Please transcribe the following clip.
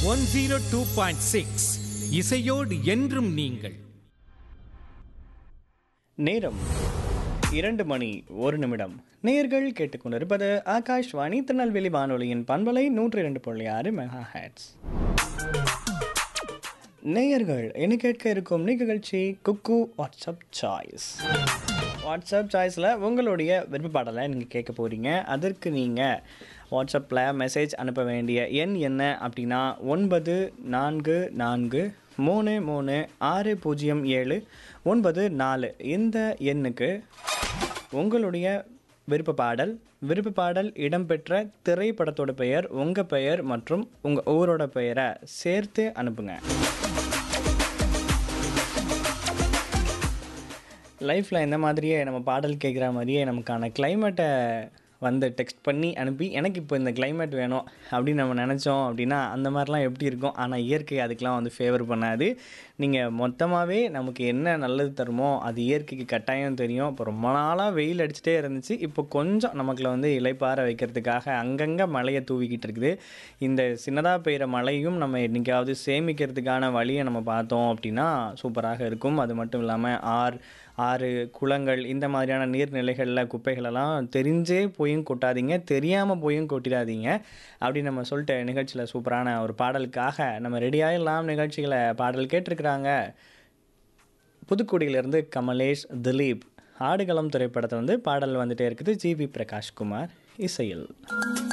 one zero two point six இசையோடு என்றும் நீங்கள் நேரம் இரண்டு மணி ஒரு நிமிடம் நேர்கள் கேட்டுக்கொண்டிருப்பது ஆகாஷ்வாணி திருநெல்வேலி வானொலியின் பண்பலை நூற்றி இரண்டு புள்ளி ஆறு மெகா ஹேட்ஸ் நேயர்கள் என்ன கேட்க இருக்கும் நிகழ்ச்சி குக்கு வாட்ஸ்அப் சாய்ஸ் வாட்ஸ்அப் சாய்ஸில் உங்களுடைய விருப்ப பாடலை நீங்கள் கேட்க போகிறீங்க அதற்கு நீங்கள் வாட்ஸ்அப்பில் மெசேஜ் அனுப்ப வேண்டிய எண் என்ன அப்படின்னா ஒன்பது நான்கு நான்கு மூணு மூணு ஆறு பூஜ்ஜியம் ஏழு ஒன்பது நாலு இந்த எண்ணுக்கு உங்களுடைய விருப்ப பாடல் விருப்ப பாடல் இடம்பெற்ற திரைப்படத்தோட பெயர் உங்கள் பெயர் மற்றும் உங்கள் ஊரோட பெயரை சேர்த்து அனுப்புங்க லைஃப்பில் இந்த மாதிரியே நம்ம பாடல் கேட்குற மாதிரியே நமக்கான கிளைமேட்டை வந்து டெக்ஸ்ட் பண்ணி அனுப்பி எனக்கு இப்போ இந்த climate வேணும் அப்படின்னு நம்ம நினச்சோம் அப்படின்னா அந்த மாதிரிலாம் எப்படி இருக்கும் ஆனால் இயற்கை அதுக்கெலாம் வந்து ஃபேவர் பண்ணாது நீங்கள் மொத்தமாகவே நமக்கு என்ன நல்லது தருமோ அது இயற்கைக்கு கட்டாயம் தெரியும் இப்போ ரொம்ப நாளாக வெயில் அடிச்சுட்டே இருந்துச்சு இப்போ கொஞ்சம் நமக்குள்ள வந்து இலைப்பார வைக்கிறதுக்காக அங்கங்கே மழையை தூவிக்கிட்டு இருக்குது இந்த சின்னதாக பெய்கிற மழையும் நம்ம என்னைக்காவது சேமிக்கிறதுக்கான வழியை நம்ம பார்த்தோம் அப்படின்னா சூப்பராக இருக்கும் அது மட்டும் இல்லாமல் ஆறு ஆறு குளங்கள் இந்த மாதிரியான நீர்நிலைகளில் குப்பைகளெல்லாம் தெரிஞ்சே போயும் கொட்டாதீங்க தெரியாமல் போயும் கொட்டிடாதீங்க அப்படி நம்ம சொல்லிட்டு நிகழ்ச்சியில் சூப்பரான ஒரு பாடலுக்காக நம்ம ரெடியாகலாம் நிகழ்ச்சிகளை பாடல் கேட்டிருக்கிறாங்க புதுக்குடியிலேருந்து கமலேஷ் திலீப் ஆடுகளம் திரைப்படத்தை வந்து பாடல் வந்துட்டே இருக்குது ஜிவி பிரகாஷ்குமார் இசையில்